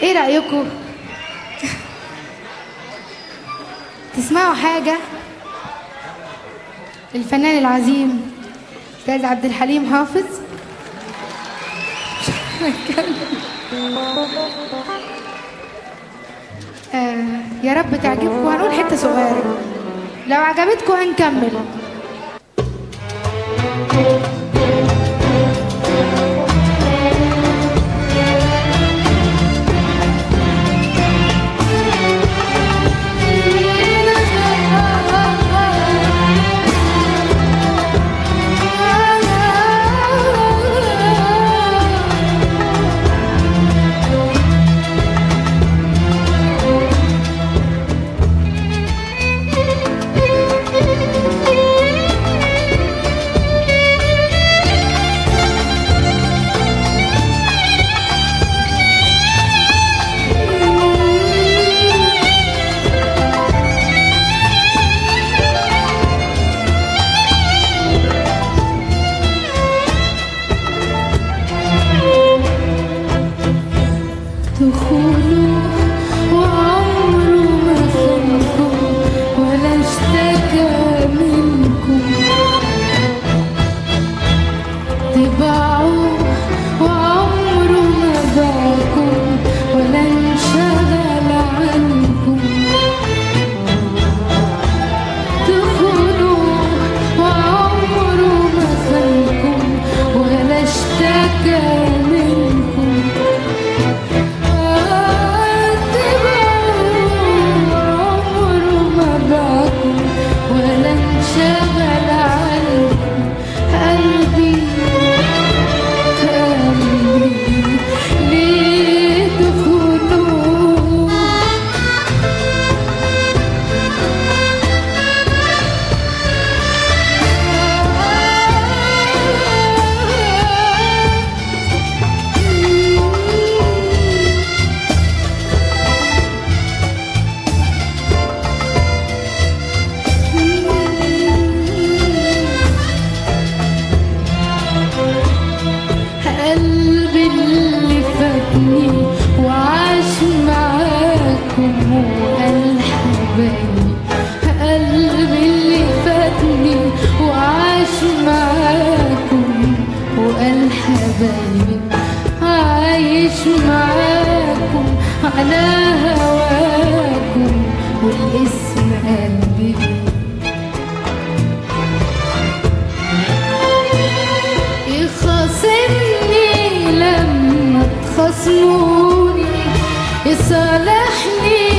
ايه رأيكم تسمعوا حاجة الفنان العظيم أستاذ عبد الحليم حافظ آه يا رب تعجبكم هنقول حتة صغيرة لو عجبتكم هنكمل دخوله وعمره ما خانكم ولا اشتكى منكم تبعوه وعمره ما باعكم ولا انشغل عنكم دخوله وعمره ما خانكم ولا اشتكى منكم عمره ما باكم ولا انشغل عنكم قلبي قلبي ليه تخونوه قلبي اللي فاتني وعاش معاكم وقال حبايبي قلبي اللي فاتني وعاش معاكم وقال حبايبي عايش معاكم على هواكم والاسم قلبي يخاصمني لما تخاصموني يصالحني